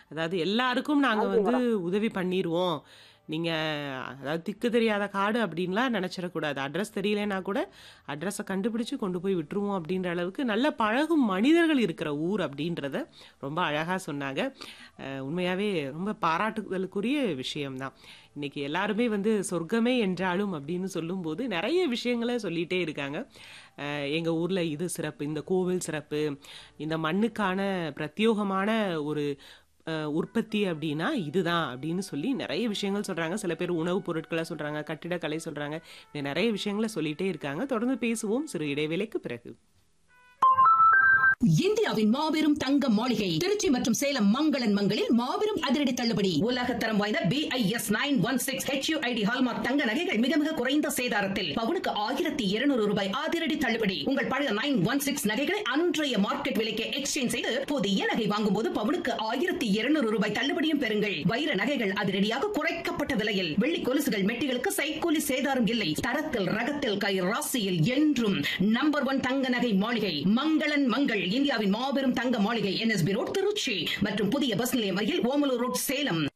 அதாவது எல்லாருக்கும் நாங்க நன்றி வந்து மேடம். உதவி பண்ணிருவோம். நீங்க அதாவது திக்கு தெரியாத காடு அப்படின்லாம் நெனச்சிடக்கூடாது. அட்ரஸ் தெரியலன்னா கூட அட்ரஸ கண்டுபிடிச்சு கொண்டு போய் விட்டுருவோம் அப்படின்ற அளவுக்கு நல்ல பழகும் மனிதர்கள் இருக்கிற ஊர் அப்படின்றத ரொம்ப அழகா சொன்னாங்க. அ உண்மையாவே ரொம்ப பாராட்டுதலுக்குரிய விஷயம் தான். இன்னைக்கு எல்லாருமே வந்து சொர்க்கமே என்றாலும் அப்படின்னு சொல்லும்போது நெறைய விஷயங்கள சொல்லிட்டே இருக்காங்க. அ எங்க ஊர்ல இது சிறப்பு, இந்த கோவில் சிறப்பு, இந்த மண்ணுக்கான பிரத்யோகமான ஒரு அ உற்பத்தி அப்படின்னா இதுதான் அப்படின்னு சொல்லி நெறைய விஷயங்கள் சொல்றாங்க. சில பேர் உணவுப் பொருட்கள சொல்றாங்க, கட்டிடக்கலை சொல்றாங்க. இப்படி நெறைய விஷயங்கள சொல்லிட்டே இருக்காங்க. தொடர்ந்து பேசுவோம் சிறு இடைவேளைக்கு பிறகு. இந்தியாவின் மாபெரும் தங்க மாளிகை திருச்சி மற்றும் சேலம் மங்களன் மங்களில் மாபெரும் அதிரடி தள்ளுபடி உலகத்தரம் வாய்ந்த B I S nine one six HUID hallmark தங்க நகைகள் மிக மிக குறைந்த சேதாரத்தில் பவுனுக்கு ஆயிரத்தி இருநூறு ரூபாய் அதிரடி தள்ளுபடி உங்கள் பழைய நைன் ஒன் சிக்ஸ் நகைகளை அன்றைய மார்க்கெட் விலைக்கு எக்ஸ்சேஞ்ச் செய்து புதிய நகை வாங்கும் போது பவுனுக்கு ஆயிரத்தி இருநூறு ரூபாய் தள்ளுபடியும் பெறுங்கள் வைர நகைகள் அதிரடியாக குறைக்கப்பட்ட விலையில் வெள்ளி கொலுசுகள் மெட்டிகளுக்கு சைக்கூலி சேதாரம் இல்லை தரத்தில் ரகத்தில் கை ராசியில் என்றும் நம்பர் ஒன் தங்க நகை மாளிகை மங்களன் மங்கள் இந்தியாவின் மாபெரும் தங்க மாளிகை என்எஸ்பி ரோட் திருச்சி மற்றும் புதிய பஸ் நிலையம் அருகில் ஓமலூர் ரோட் சேலம்